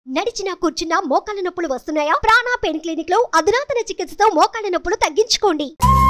నడిచినా కూర్చున్నా మోకాళ్ళ నొప్పులు వస్తున్నాయా ప్రాణా పెయిన్ క్లినిక్ లో అధునాతన చికిత్సతో మోకాళ్ళ నొప్పులు తగ్గించుకోండి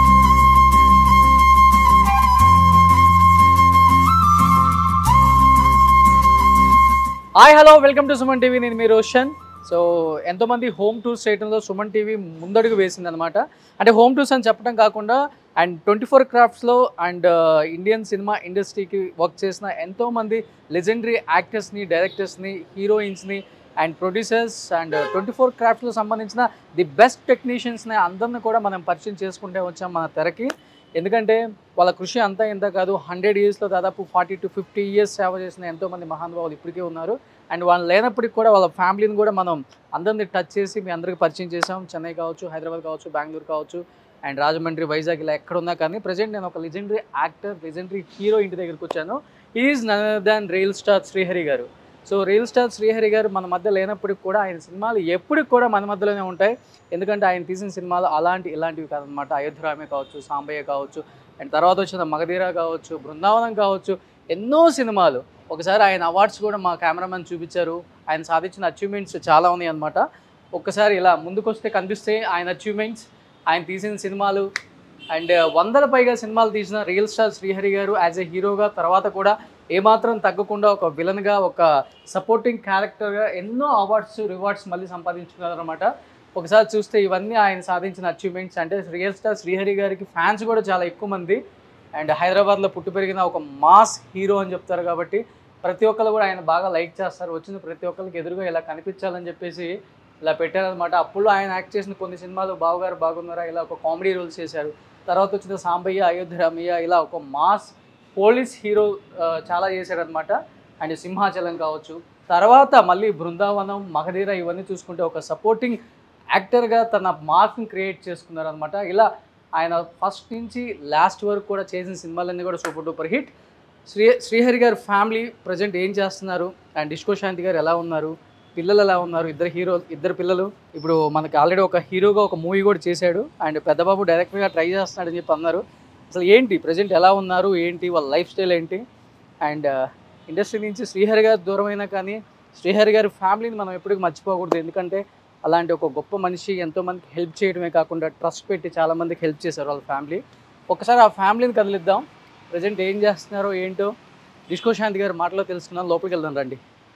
hi hello welcome to Suman TV నేను మీ రోషన్ సో ఎంతోమంది హోమ్ టూర్స్ చేయడంలో సుమన్ టీవీ ముందడుగు వేసింది అనమాట అంటే హోమ్ టూర్స్ అని చెప్పడం కాకుండా అండ్ ట్వంటీ ఫోర్ క్రాఫ్ట్స్లో అండ్ ఇండియన్ సినిమా ఇండస్ట్రీకి వర్క్ చేసిన ఎంతోమంది లెజెండరీ యాక్టర్స్ని డైరెక్టర్స్ని హీరోయిన్స్ని and producers and twenty four క్రాఫ్ట్స్లో సంబంధించిన ది బెస్ట్ టెక్నీషియన్స్ని అందరిని కూడా మనం పరిచయం చేసుకుంటే వచ్చాం మన తెరకి ఎందుకంటే వాళ్ళ కృషి అంతా ఇంత కాదు హండ్రెడ్ ఇయర్స్లో దాదాపు ఫార్టీ టు ఫిఫ్టీ ఇయర్స్ సేవ చేసిన ఎంతోమంది మహానుభావులు ఇప్పటికే ఉన్నారు అండ్ వాళ్ళు లేనప్పటికి కూడా వాళ్ళ ఫ్యామిలీని కూడా మనం అందరిని టచ్ చేసి మీ అందరికి పరిచయం చేసాం చెన్నై కావచ్చు హైదరాబాద్ కావచ్చు బెంగళూరు కావచ్చు అండ్ రాజమండ్రి వైజాగ్ ఇలా ఎక్కడ ఉన్నా కానీ ప్రజెంట్ నేను ఒక లెజెండరీ యాక్టర్ లెజెండరీ హీరో ఇంటి దగ్గరికి వచ్చాను is none than real star Srihari గారు సో రియల్ స్టార్ శ్రీహరి గారు మన మధ్య లేనప్పటికి కూడా ఆయన సినిమాలు ఎప్పటికి కూడా మన మధ్యలోనే ఉంటాయి ఎందుకంటే ఆయన తీసిన సినిమాలు అలాంటి ఇలాంటివి కాదనమాట అయోధ్యరామే కావచ్చు సాంబయ్య కావచ్చు అండ్ తర్వాత వచ్చిన మగధీర కావచ్చు బృందావనం కావచ్చు ఎన్నో సినిమాలు ఒకసారి ఆయన అవార్డ్స్ కూడా మా కెమెరామెన్ చూపించారు ఆయన సాధించిన అచీవ్మెంట్స్ చాలా ఉన్నాయి అనమాట ఒక్కసారి ఇలా ముందుకొస్తే కనిపిస్తే ఆయన అచీవ్మెంట్స్ ఆయన తీసిన సినిమాలు అండ్ వందల పైగా సినిమాలు తీసిన రియల్ స్టార్ శ్రీహరి గారు యాజ్ ఎ హీరోగా తర్వాత కూడా ఏమాత్రం తగ్గకుండా ఒక విలన్గా ఒక సపోర్టింగ్ క్యారెక్టర్గా ఎన్నో అవార్డ్స్ రివార్డ్స్ మళ్ళీ సంపాదించుకున్నారు అనమాట ఒకసారి చూస్తే ఇవన్నీ ఆయన సాధించిన అచీవ్మెంట్స్ అంటే రియల్ స్టార్ శ్రీహరి గారికి ఫ్యాన్స్ కూడా చాలా ఎక్కువ మంది అండ్ హైదరాబాద్లో పుట్టి పెరిగిన ఒక మాస్ హీరో అని చెప్తారు కాబట్టి ప్రతి ఒక్కరు కూడా ఆయన బాగా లైక్ చేస్తారు వచ్చిన ప్రతి ఒక్కరికి ఎదురుగా ఇలా కనిపించాలని చెప్పేసి ఇలా పెట్టారనమాట అప్పుడు ఆయన యాక్ట్ చేసిన కొన్ని సినిమాలు బావగారు బాగున్నారా ఇలా ఒక కామెడీ రోల్స్ చేశారు తర్వాత వచ్చిన సాంబయ్య అయోధ్య రామయ్య ఇలా ఒక మాస్ పోలీస్ హీరో ఆ, చాలా చేశారనమాట అండ్ సింహాచలం కావచ్చు తర్వాత మళ్ళీ బృందావనం మగధీర ఇవన్నీ చూసుకుంటే ఒక సపోర్టింగ్ యాక్టర్గా తన మార్క్ని క్రియేట్ చేసుకున్నారనమాట ఇలా ఆయన ఫస్ట్ నుంచి లాస్ట్ వరకు కూడా చేసిన సినిమాలన్నీ కూడా super duper hit Sri Srihari గారి ఫ్యామిలీ ప్రజెంట్ ఏం చేస్తున్నారు అండ్ డిస్కో శాంతి గారు ఎలా ఉన్నారు పిల్లలు ఎలా ఉన్నారు ఇద్దరు హీరో ఇద్దరు పిల్లలు ఇప్పుడు మనకి ఆల్రెడీ ఒక హీరోగా ఒక మూవీ కూడా చేశాడు అండ్ పెద్దబాబు డైరెక్టర్గా ట్రై చేస్తున్నాడని చెప్పి అన్నారు అసలు ఏంటి ప్రజెంట్ ఎలా ఉన్నారు ఏంటి వాళ్ళ లైఫ్ స్టైల్ ఏంటి అండ్ ఇండస్ట్రీ నుంచి శ్రీహరి గారు దూరమైనా కానీ శ్రీహరి గారి ఫ్యామిలీని మనం ఎప్పటికీ మర్చిపోకూడదు ఎందుకంటే అలాంటి ఒక గొప్ప మనిషి ఎంతోమందికి హెల్ప్ చేయడమే కాకుండా ట్రస్ట్ పెట్టి చాలామందికి హెల్ప్ చేశారు వాళ్ళ ఫ్యామిలీ ఒకసారి ఆ ఫ్యామిలీని కదిలిద్దాం ప్రజెంట్ ఏం చేస్తున్నారో ఏంటో డిస్కో శాంతి గారి మాటలో తెలుసుకుందాం లోపలికి వెళ్దాం రండి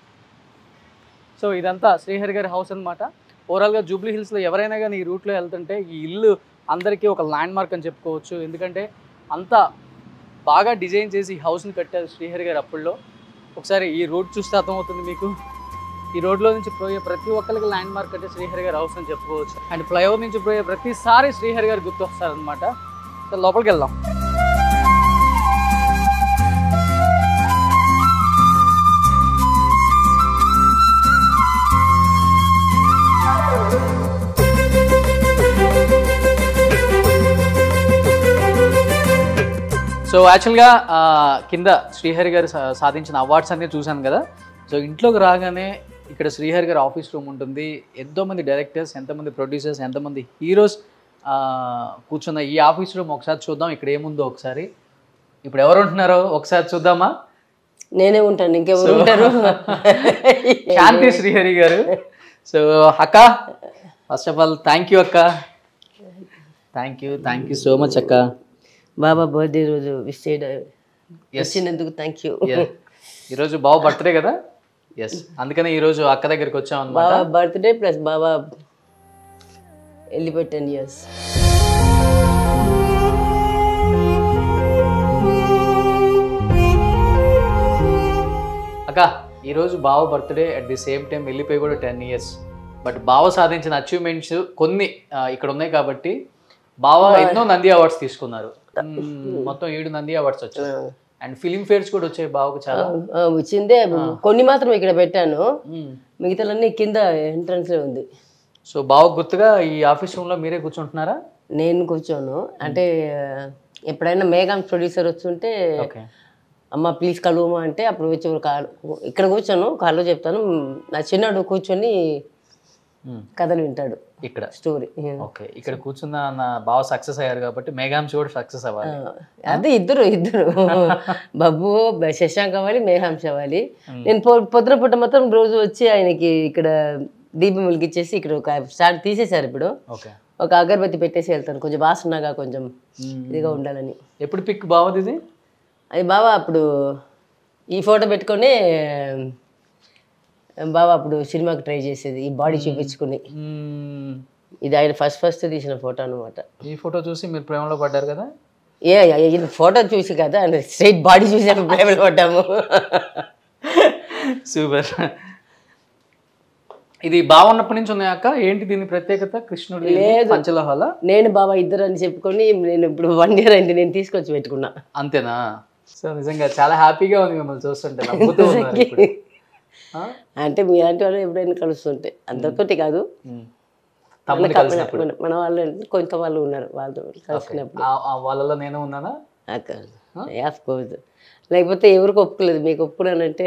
సో ఇదంతా శ్రీహరి గారి హౌస్ అనమాట ఓవరాల్గా జూబ్లీ హిల్స్లో ఎవరైనా కానీ ఈ రూట్లో వెళ్తుంటే ఈ ఇల్లు అందరికీ ఒక ల్యాండ్ మార్క్ అని చెప్పుకోవచ్చు ఎందుకంటే అంత బాగా డిజైన్ చేసి ఈ హౌస్ని కట్టారు శ్రీహరి గారు అప్పుల్లో ఒకసారి ఈ రోడ్ చూస్తే అర్థమవుతుంది మీకు ఈ రోడ్లో నుంచి పోయే ప్రతి ఒక్కరికి ల్యాండ్ మార్క్ అంటే శ్రీహరి గారి హౌస్ అని చెప్పుకోవచ్చు అండ్ ఫ్లైఓవర్ నుంచి పోయే ప్రతిసారి శ్రీహరి గారు గుర్తు వస్తారనమాట సో లోపలికి వెళ్దాం సో యాక్చువల్గా ఆ, కింద శ్రీహరి గారు సా- సాధించిన అవార్డ్స్ అన్నీ చూశాను కదా సో ఇంట్లోకి రాగానే ఇక్కడ శ్రీహరి గారి ఆఫీస్ రూమ్ ఉంటుంది ఎంతోమంది డైరెక్టర్స్ ఎంతమంది ప్రొడ్యూసర్స్ ఎంతమంది హీరోస్ కూర్చున్న ఈ ఆఫీస్ రూమ్ ఒకసారి చూద్దాం ఇక్కడ ఏముందో ఒకసారి ఇప్పుడు ఎవరు ఉంటున్నారో ఒకసారి చూద్దామా నేనే ఉంటాను ఇంకెవరు ఉంటారు శాంతి శ్రీహరి గారు సో అక్క first of all thank you అక్క thank you thank you so much అక్క బాబా బర్త్డే రోజు విష్ చేయడం వచ్చినందుకు థ్యాంక్ యూ Yeah. ఈరోజు బావ బర్త్డే కదా ఎస్ అందుకనే ఈరోజు అక్క దగ్గరికి వచ్చాం అనమాట బాబా బర్త్డే ప్లస్ బాబా వెళ్ళిపోయి టెన్ ఇయర్స్ అక్క ఈరోజు బావ birthday at the same time వెళ్ళిపోయి కూడా టెన్ ఇయర్స్ బట్ బావ సాధించిన అచీవ్మెంట్స్ కొన్ని ఆ, ఇక్కడ ఉన్నాయి కాబట్టి బావ ఎన్నో నంది అవార్డ్స్ తీసుకున్నారు మ్మ్, మొత్తం ఏడు నంది అవార్డ్స్ వచ్చాయి అండ్ ఫిలిం ఫేర్స్ కూడా వచ్చాయి బావకు చాలా వచ్చిందే కొన్ని మాత్రం ఇక్కడ పెట్టాను మ్మ్. మిగతాలన్నీ కింద ఎంట్రన్స్ లో ఉంది సో బావకు గుర్తుగా ఈ ఆఫీస్ రూమ్ లో మీరే కూర్చుంటున్నారా నేను కూర్చోను అంటే ఎప్పుడైనా మేఘాన్ ప్రొడ్యూసర్ వచ్చుంటే ఓకే అమ్మ ప్లీజ్ కలువమా అంటే అప్పుడు వచ్చి ఒక కాలు ఇక్కడ కూర్చోను కాళ్ళు చెప్తాను నా చిన్నాడు కూర్చొని కథలు వింటాడు ఇక్కడ స్టోరీ ఓకే ఇక్కడ కూర్చున్న నా బావ సక్సెస్ అయ్యారు కాబట్టి మేఘాంశ కూడా సక్సెస్ అవ్వాలి అదే ఇద్దరు ఇద్దరు బబ్బు బ- శశాంక్ అవ్వాలి మేఘాంశ అవ్వాలి నేను పొ- పొద్దున పూట మొత్తం రోజు వచ్చి ఆయనకి ఇక్కడ దీపం వెలిగించేసి ఇక్కడ ఒక స్టార్ట్ తీసేశారు ఇప్పుడు ఓకే ఒక అగరబత్తి పెట్టేసి వెళ్తాను కొంచెం వాసనగా కొంచెం ఇదిగా ఉండాలని ఎప్పుడు పిక్ బావది ఇది అది బావ అప్పుడు ఈ ఫోటో పెట్టుకొని బావ అప్పుడు సినిమాకి ట్రై చేసేది ఈ బాడీ చూపించుకుని మ్మ్. ఇది ఆయన ఫస్ట్ ఫస్ట్ తీసిన ఫోటో అనమాట ఈ ఫోటో చూసి మీరు ప్రేమలో పడ్డారు కదా ఏ ఇది ఫోటో చూసి కదా ఆయన స్ట్రైట్ బాడీ చూసి ప్రేమలో పడ్డాము సూపర్ ఇది బాగున్నప్పటి నుంచి ఉన్నాయి అక్క ఏంటి దీని ప్రత్యేకత కృష్ణుడు పంచలోహాల నేను బాబా ఇద్దరు అని చెప్పుకొని నేను ఇప్పుడు వన్ ఇయర్ అయింది నేను తీసుకొచ్చి పెట్టుకున్నా అంతేనా సో నిజంగా చాలా హ్యాపీగా ఉంది మిమ్మల్ని చూస్తుంటే నవ్వుతూ ఉన్నారు ఇప్పుడు. ఆ? అంటే మీలాంటి వాళ్ళు ఎప్పుడైనా కలుస్తుంటే అందరితోటి కాదు మ్మ్. తమ్ముడు కలిసినప్పుడు మన- మన వాళ్ళు కొంత వాళ్ళు ఉన్నారు వాళ్ళతో కలిసినప్పుడు ఆ- ఆ వాళ్ళలో నేను ఉన్నానా యాఫ్ కోర్స్ లేకపోతే ఎవరికి ఒప్పుకోలేదు మీకు ఒప్పుకున్నానంటే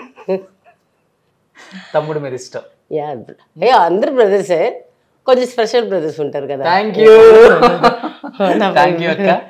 తమ్ముడు మీరు ఇష్టం యా ఏ అందరు బ్రదర్సే కొంచెం స్పెషల్ బ్రదర్స్ ఉంటారు కదా థ్యాంక్ యూ థ్యాంక్ యూ అక్క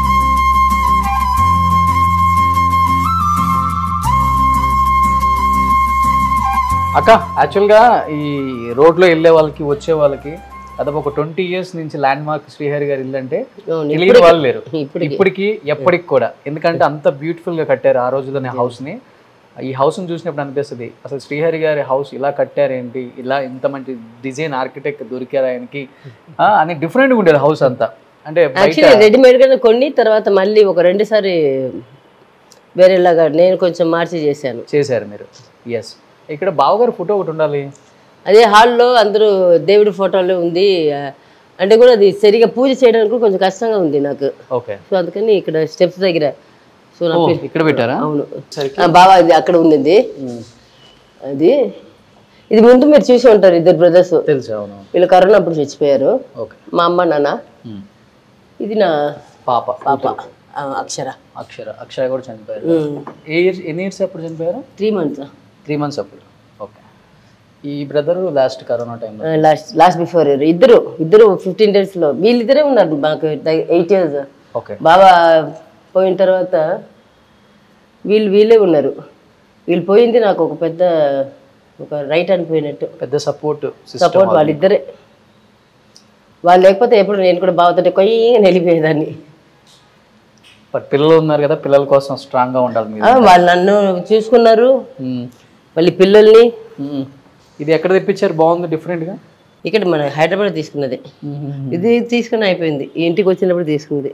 అక్క యాక్చువల్గా ఈ రోడ్లో వెళ్ళే వాళ్ళకి వచ్చే వాళ్ళకి దాదాపు ఒక ట్వంటీ ఇయర్స్ నుంచి ల్యాండ్ మార్క్ శ్రీహరి గారి ఇల్లు అంటే అవును, తెలియని వాళ్ళు లేరు ఇప్పటికి. ఇప్పటికి ఎప్పటికి కూడా ఎందుకంటే అంత బ్యూటిఫుల్ గా కట్టారు ఆ రోజుల్లోనే హౌస్ ని ఈ హౌస్ ని చూసినప్పుడు అనిపిస్తుంది అసలు శ్రీహరి గారి హౌస్ ఇలా కట్టారేంటి ఇలా ఇంత మంచి డిజైన్ ఆర్కిటెక్ట్ దొరికారు ఆయనకి ఆ, అని డిఫరెంట్గా ఉండేది హౌస్ అంతా అంటే బయట యాక్చువల్లీ రెడీమేడ్ గానే కొన్ని తర్వాత మళ్ళీ ఒక రెండు సారి వేరేలాగా నేను కొంచెం మార్చి చేశాను చేశారు మీరు ఎస్ ఇక్కడ బావగారు ఫోటో ఒకటి ఉండాలి అదే హాల్లో అందరూ దేవుడి ఫోటోలు ఉంది ఆ, అంటే కూడా అది సరిగా పూజ చేయడానికి కూడా కొంచెం కష్టంగా ఉంది నాకు ఓకే సో అందుకని ఇక్కడ స్టెప్స్ దగ్గర సో నా పేరు ఇక్కడ పెట్టారా అవును సరికి ఆ, బాబా అది అక్కడ ఉంది అది ఇది ముందు మీరు చూసి ఉంటారు ఇద్దరు బ్రదర్స్ తెలుసు అవును వీళ్ళు కరోనా అప్పుడు చచ్చిపోయారు ఓకే మా అమ్మ నాన్న ఇది నా పాప పాప ఆ, అక్షర అక్షర అక్షర కూడా చనిపోయారు ఏ ఇయర్స్ ఎన్ని ఇయర్స్ అప్పుడు చనిపోయారు త్రీ మంత్స్ త్రీ మంత్స్ అప్పుడు ఓకే ఈ బ్రదర్ లాస్ట్ కరోనా టైంలో లాస్ట్ లాస్ట్ బిఫోర్ ఇయర్ ఇద్దరు ఇద్దరు ఫిఫ్టీన్ డేస్ లో వీళ్ళిద్దరే ఉన్నారు మాకు ఎయిట్ ఇయర్స్ ఓకే బాబా పోయిన తర్వాత వీళ్ళు వీళ్ళే ఉన్నారు వీళ్ళు పోయింది నాకు ఒక పెద్ద ఒక రైట్ అనిపోయినట్టు పెద్ద సపోర్ట్ సపోర్ట్ వాళ్ళిద్దరే వాళ్ళు లేకపోతే ఎప్పుడు నేను కూడా బావతో కొయ్యి వెళ్ళిపోయేదాన్ని బట్ పిల్లలు ఉన్నారు కదా పిల్లల కోసం స్ట్రాంగ్ గా ఉండాలి మీరు ఆ, వాళ్ళు నన్ను చూసుకున్నారు మ్మ్. మళ్ళీ పిల్లల్ని మ్మ్. ఇది ఎక్కడ తెప్పించారు బాగుంది డిఫరెంట్ గా ఇక్కడ మన హైదరాబాద్ తీసుకున్నది ఇది తీసుకుని అయిపోయింది ఈ ఇంటికి వచ్చినప్పుడు తీసుకుంది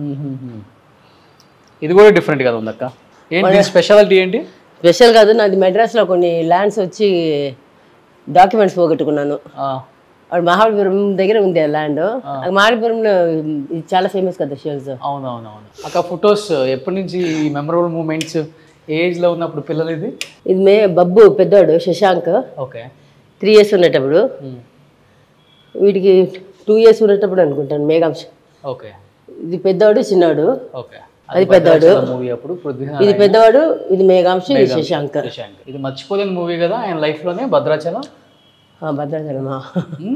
ఇది కూడా డిఫరెంట్ కదా ఉందక్క ఏంటి స్పెషాలిటీ ఏంటి స్పెషల్ కాదు నాది మెడ్రాస్లో కొన్ని ల్యాండ్స్ వచ్చి డాక్యుమెంట్స్ పోగొట్టుకున్నాను ఆ, అక్కడ మహాబలిపురం దగ్గర ఉంది ఆ ల్యాండ్ మహాబలిపురంలో ఇది చాలా ఫేమస్ కదా షేల్స్ అవునవునవును అక్క ఫొటోస్ ఎప్పటి నుంచి ఈ మెమరబుల్ మూమెంట్స్ ఏజ్ లో ఉన్నప్పుడు పిల్లలు ఇది ఇది మే బబ్బు పెద్దవాడు శశాంక్ ఓకే త్రీ ఇయర్స్ ఉండేటప్పుడు వీటికి టూ ఇయర్స్ ఉండేటప్పుడు అనుకుంటాను మేఘాంశ ఓకే ఇది పెద్దవాడు చిన్నవాడు ఓకే అది పెద్దవాడు మూవీ అప్పుడు పృథ్వీ ఇది పెద్దవాడు ఇది మేఘాంశ ఇది శశాంక్ శశాంక్ ఇది మర్చిపోలేని మూవీ కదా ఆయన లైఫ్ లోనే భద్రాచలం ఆ, భద్రాచలమా మ్మ్.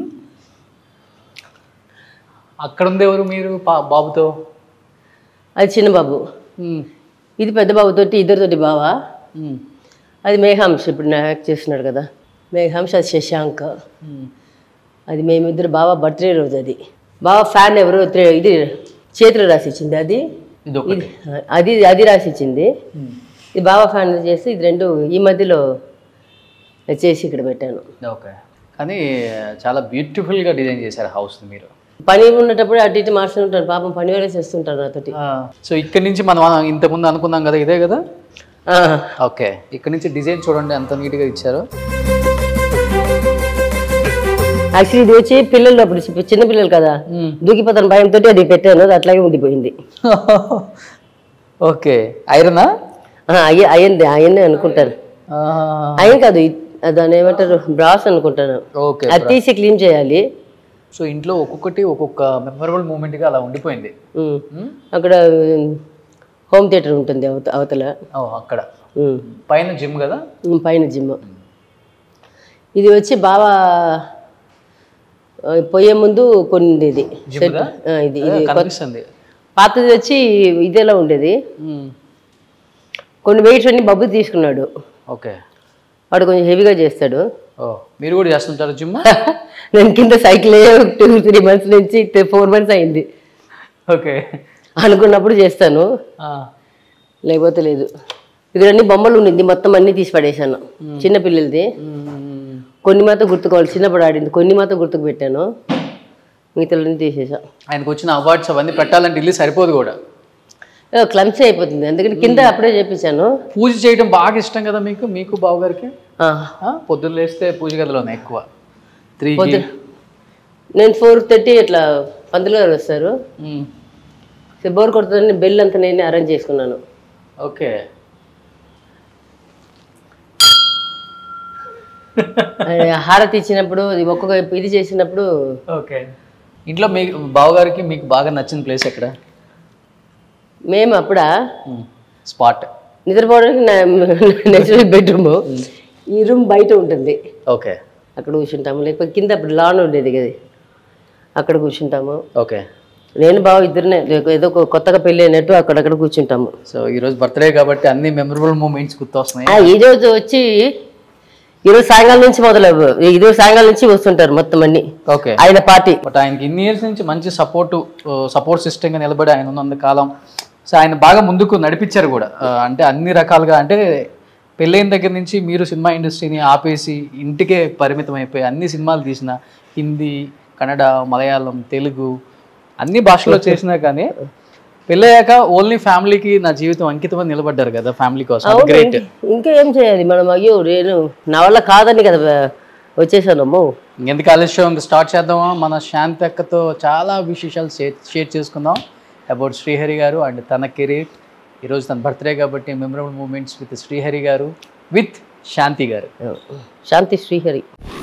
అక్కడ ఉంది ఎవరు మీరు పా- బాబుతో అది చిన్న బాబు మ్మ్. ఇది పెద్ద బాబుతోటి ఇద్దరితోటి బావా మ్మ్. అది మేఘాంశ ఇప్పుడు నా యాక్ట్ చేస్తున్నాడు కదా మేఘాంశ అది శశాంక్ మ్మ్. అది మేమిద్దరు బావ బర్త్డే రోజు అది బావ ఫ్యాన్ ఎవరు త్రే- ఇది చేతిలో రాసి ఇచ్చింది అది ఇది ఒకటి అది అది రాసి ఇచ్చింది ఇది బావ ఫ్యాన్ చేసి ఇది రెండు ఈ మధ్యలో చేసి ఇక్కడ పెట్టాను ఓకే కానీ చాలా బ్యూటిఫుల్ గా డిజైన్ చేశారు హౌస్ మీరు పని ఉన్నటప్పుడు అటు ఇటు మార్చుకుంటాను పాపం పని వేరే చేస్తుంటారు నాతోటి సో ఇక్కడ నుంచి మనం ఇంతకుముందు అనుకున్నాం కదా ఇదే కదా ఆ, ఓకే ఇక్కడ నుంచి డిజైన్ చూడండి ఎంత నీట్గా ఇచ్చారు యాక్చువల్లీ ఇది వచ్చి పిల్లలు అప్పుడు చి- చిన్న పిల్లలు కదా దూకిపోతాను భయంతో అది పెట్టాను అది అట్లాగే ఉండిపోయింది ఓకే ఐరనా ఆ, అయ్యే అయ్యింది అయ్యింది అనుకుంటాను అయ్యం కాదు ఇ- దాన్ని ఏమంటారు బ్రాస్ అనుకుంటాను ఓకే అది తీసి క్లీన్ చేయాలి సో ఇంట్లో ఒక్కొక్కటి ఒక్కొక్క మెమరబుల్ మూమెంట్గా అలా ఉండిపోయింది ఉమ్. మ్మ్. అక్కడ హోమ్ థియేటర్ ఉంటుంది అవత అవతల ఓ అక్కడ ఉమ్. పైన జిమ్ కదా ఉమ్, పైన జిమ్ ఇది వచ్చి బావా ఆ, పోయే ముందు కొన్ని ఉండేది జిమ్దా? ఆ, ఇది ఇది కొత్త- కనిపిస్తుంది పాతది వచ్చి ఇదేలా ఉండేది మ్మ్. కొన్ని వెయిట్స్ అన్ని బబ్బు తీసుకున్నాడు ఓకే వాడు కొంచెం హెవీగా చేస్తాడు ఓ మీరు కూడా చేస్తుంటారు జిమ్ నేను కింద సైకిల్ టూ త్రీ మంత్స్ నుంచి ఫోర్ మంత్స్ అయింది ఓకే అనుకున్నప్పుడు చేస్తాను లేకపోతే లేదు ఇక్కడ అన్ని బొమ్మలు ఉండింది మొత్తం అన్ని తీసి పడేశాను చిన్న పిల్లలది కొన్ని మాత్రం గుర్తుకోవాలి చిన్నప్పుడు ఆడింది కొన్ని మాత్రం గుర్తుకు పెట్టాను మిగతాలన్నీ తీసేసా ఆయనకు వచ్చిన అవార్డ్స్ అవన్నీ పెట్టాలంటే ఇల్లు సరిపోదు కూడా క్లమ్సీ అయిపోతుంది అందుకని కింద అప్పుడే చేపించాను పూజ చేయడం బాగా ఇష్టం కదా మీకు మీకు బావగారికి ఆ, ఆ? పొద్దున్న లేస్తే పూజ గదిలోనే ఎక్కువ త్రీ పొద్దు నేను ఫోర్ థర్టీ ఇట్లా పంతులు గారు వస్తారు సో బోర్ కొడుతుందని బెల్ అంతా నేను అరేంజ్ చేసుకున్నాను ఓకే ఆయన హారతి ఇచ్చినప్పుడు ఇది ఒక్కొక్క ఇది చేసినప్పుడు ఓకే ఇంట్లో మీ బావగారికి మీకు బాగా నచ్చిన ప్లేస్ ఎక్కడ మేము అప్పుడ స్పాట్ నిద్రపోవడానికి నేచురల్ బెడ్రూమ్ ఈ రూమ్ బయట ఉంటుంది ఓకే అక్కడ కూర్చుంటాము లేకపోతే కింద అప్పుడు లాన్ ఉండేది కదా అక్కడ కూర్చుంటాము ఓకే నేను బావ ఇద్దరినే ఏదో ఒక కొత్తగా పెళ్ళి అయినట్టు అక్కడక్కడ కూర్చుంటాము సో ఈరోజు బర్త్డే కాబట్టి అన్ని మెమరబుల్ మూమెంట్స్ గుర్తొస్తున్నాయి ఆ, ఈ రోజు వచ్చి ఈరోజు సాయంకాలం నుంచి మొదలు ఈరోజు సాయంకాలం నుంచి వస్తుంటారు మొత్తం అన్ని ఓకే ఆయన పార్టీ బట్ ఆయనకి ఇన్ని ఇయర్స్ నుంచి మంచి సపోర్ట్ సపోర్ట్ సిస్టమ్గా నిలబడి ఆయన ఉన్నంత కాలం సో ఆయన బాగా ముందుకు నడిపించారు కూడా ఆ, అంటే అన్ని రకాలుగా అంటే పెళ్ళైన దగ్గర నుంచి మీరు సినిమా ఇండస్ట్రీని ఆపేసి ఇంటికే పరిమితం అయిపోయి అన్ని సినిమాలు తీసిన హిందీ కన్నడ మలయాళం తెలుగు అన్ని భాషల్లో చేసినా కానీ పెళ్ళయ్యాక ఓన్లీ ఫ్యామిలీకి నా జీవితం అంకితం అని నిలబడ్డారు కదా ఫ్యామిలీ కోసం గ్రేట్ ఇంకా ఏం చేయాలి మనం అయ్యో నేను నా వల్ల కాదని కదా వచ్చేసానమ్మో ఎందుకు ఆలస్యం ఇంకా స్టార్ట్ చేద్దామా మన శాంతి అక్కతో చాలా విశేషాలు షేర్ షేర్ చేసుకుందాం అబౌట్ శ్రీహరి గారు అండ్ తన కెరీర్ ఈరోజు తన బర్త్డే కాబట్టి మెమరబుల్ మూమెంట్స్ విత్ శ్రీహరి గారు విత్ శాంతి గారు శాంతి శ్రీహరి